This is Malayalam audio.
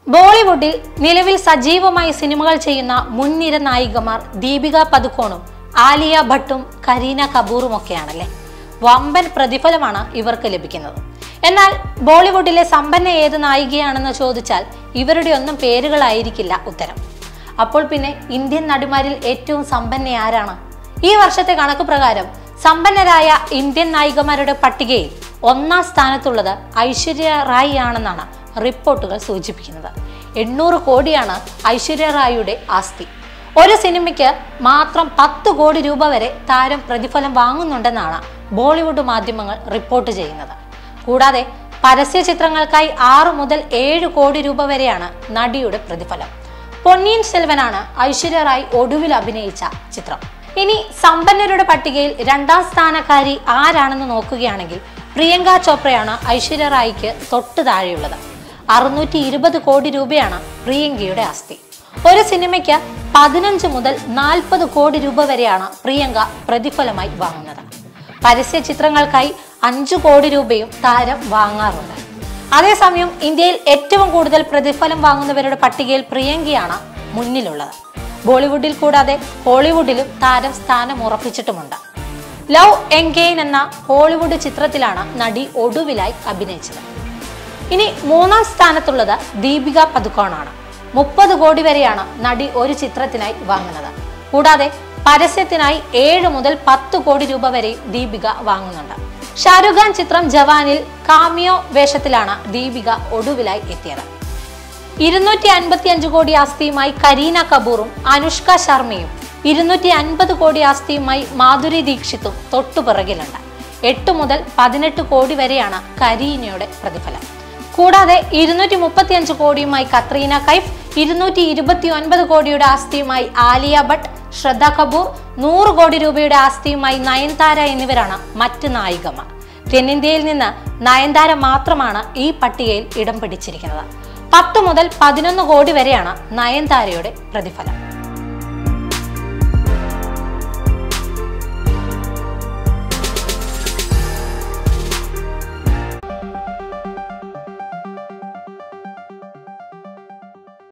ബോളിവുഡിൽ നിലവിൽ സജീവമായി സിനിമകൾ ചെയ്യുന്ന മുൻനിര നായികമാർ ദീപിക പതുക്കോണും ആലിയ ഭട്ടും കരീന കപൂറും ഒക്കെയാണല്ലേ വമ്പൻ പ്രതിഫലമാണ് ഇവർക്ക് ലഭിക്കുന്നത് എന്നാൽ ബോളിവുഡിലെ സമ്പന്ന ഏത് നായികയാണെന്ന് ചോദിച്ചാൽ ഇവരുടെ ഒന്നും പേരുകളായിരിക്കില്ല ഉത്തരം അപ്പോൾ പിന്നെ ഇന്ത്യൻ നടിമാരിൽ ഏറ്റവും സമ്പന്ന ആരാണ് ഈ വർഷത്തെ കണക്ക് പ്രകാരം സമ്പന്നരായ ഇന്ത്യൻ നായികമാരുടെ പട്ടികയിൽ ഒന്നാം സ്ഥാനത്തുള്ളത് ഐശ്വര്യ റായ് ആണെന്നാണ് റിപ്പോർട്ടുകൾ സൂചിപ്പിക്കുന്നത് എണ്ണൂറ് കോടിയാണ് ഐശ്വര്യ റായിയുടെ ആസ്തി ഒരു സിനിമയ്ക്ക് മാത്രം പത്ത് കോടി രൂപ വരെ താരം പ്രതിഫലം വാങ്ങുന്നുണ്ടെന്നാണ് ബോളിവുഡ് മാധ്യമങ്ങൾ റിപ്പോർട്ട് ചെയ്യുന്നത് കൂടാതെ പരസ്യ ചിത്രങ്ങൾക്കായി ആറ് മുതൽ ഏഴ് കോടി രൂപ വരെയാണ് നടിയുടെ പ്രതിഫലം പൊന്നിയിൻ സെൽവനാണ് ഐശ്വര്യ റായ് ഒടുവിൽ അഭിനയിച്ച ചിത്രം ഇനി സമ്പന്നരുടെ പട്ടികയിൽ രണ്ടാം സ്ഥാനക്കാരി ആരാണെന്ന് നോക്കുകയാണെങ്കിൽ പ്രിയങ്ക ചോപ്രയാണ് ഐശ്വര്യ റായിക്ക് തൊട്ട് താഴെയുള്ളത് അറുന്നൂറ്റി ഇരുപത് കോടി രൂപയാണ് പ്രിയങ്കയുടെ ആസ്തി ഒരു സിനിമയ്ക്ക് പതിനഞ്ച് മുതൽ നാൽപ്പത് കോടി രൂപ വരെയാണ് പ്രിയങ്ക പ്രതിഫലമായി വാങ്ങുന്നത് പരസ്യ ചിത്രങ്ങൾക്കായി അഞ്ചു കോടി രൂപയും താരം വാങ്ങാറുണ്ട് അതേസമയം ഇന്ത്യയിൽ ഏറ്റവും കൂടുതൽ പ്രതിഫലം വാങ്ങുന്നവരുടെ പട്ടികയിൽ പ്രിയങ്കയാണ് മുന്നിലുള്ളത് ബോളിവുഡിൽ കൂടാതെ ഹോളിവുഡിലും താരം സ്ഥാനം ഉറപ്പിച്ചിട്ടുമുണ്ട് ലവ് എൻഗെയിൻ എന്ന ഹോളിവുഡ് ചിത്രത്തിലാണ് നടി ഒടുവിലായി അഭിനയിച്ചത് ഇനി മൂന്നാം സ്ഥാനത്തുള്ളത് ദീപിക പതുക്കോണാണ് മുപ്പത് കോടി വരെയാണ് നടി ഒരു ചിത്രത്തിനായി വാങ്ങുന്നത് കൂടാതെ പരസ്യത്തിനായി ഏഴ് മുതൽ പത്ത് കോടി രൂപ വരെയും ദീപിക വാങ്ങുന്നുണ്ട് ഷാരൂഖ് ഖാൻ ചിത്രം ജവാനിൽ കാമിയോ വേഷത്തിലാണ് ദീപിക ഒടുവിലായി എത്തിയത് ഇരുന്നൂറ്റി അൻപത്തി അഞ്ച് കോടി ആസ്തിയുമായി കരീന കപൂറും അനുഷ്ക ശർമ്മയും ഇരുന്നൂറ്റി അൻപത് കോടി ആസ്തിയുമായി മാധുരി ദീക്ഷിത്തും തൊട്ടുപിറകിലുണ്ട് എട്ട് മുതൽ പതിനെട്ട് കോടി വരെയാണ് കരീനയുടെ പ്രതിഫലം കൂടാതെ ഇരുന്നൂറ്റി മുപ്പത്തി അഞ്ച് കോടിയുമായി കത്രീന കൈഫ് ഇരുന്നൂറ്റി ഇരുപത്തി ഒൻപത് കോടിയുടെ ആസ്തിയുമായി ആലിയ ഭട്ട് ശ്രദ്ധ കപൂർ നൂറ് കോടി രൂപയുടെ ആസ്തിയുമായി നയൻതാര എന്നിവരാണ് മറ്റ് നായികമാർ തെന്നിന്ത്യയിൽ നിന്ന് നയൻതാര മാത്രമാണ് ഈ പട്ടികയിൽ ഇടം പിടിച്ചിരിക്കുന്നത് പത്ത് മുതൽ പതിനൊന്ന് കോടി വരെയാണ് നയൻതാരയുടെ പ്രതിഫലം